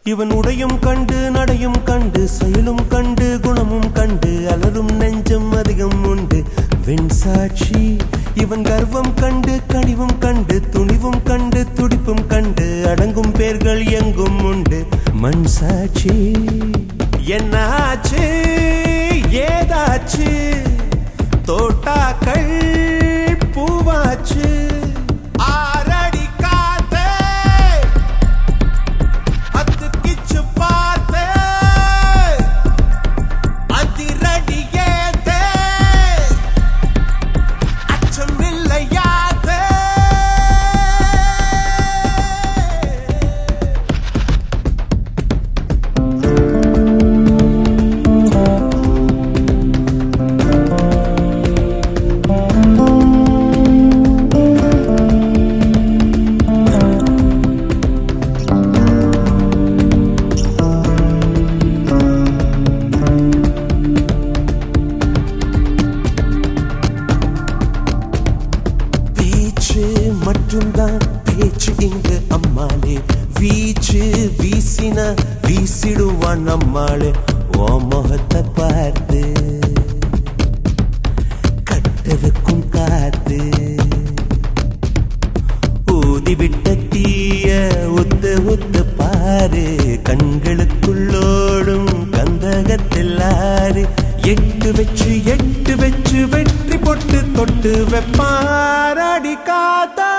இவன் உடையும் கண்டு நடையும் கண்டு செயலும் கண்டு குணமும் கண்டு அலரும் நெஞ்சம் அதிகம் உண்டு வெண் சாட்சி இவன் கர்வம் கண்டு கனிவும் கண்டு துணிவும் கண்டு துடிப்பும் கண்டு அடங்கும் பேர்கள் எங்கும் உண்டு மண் சாட்சி என்னாச்சு ஏதாச்சு தோட்டாக்கள் பூவாச்சு ஆரடி காத்தே அத்து கிச்சு பார்த்தே அதிரடி ஏத்தே அச்சம் இல்லையாதே பேச்சு மட்டும்தான் பேச்சு இங்கு அம்மாளே வீச்சு வீசின வீசிடுவான் அம்மாளே ஓ முகத்தை பார்த்து கட்டதுக்கும் காத்து ஊதி விட்ட தீய ஒத்து ஒத்து பாரு கண்களுக்குள்ளோடும் கந்தகத்தில் ஆறு எட்டு வச்சு எட்டு வச்சு வெற்றி பொட்டு தொட்டு வெப்பாரடி காத்தா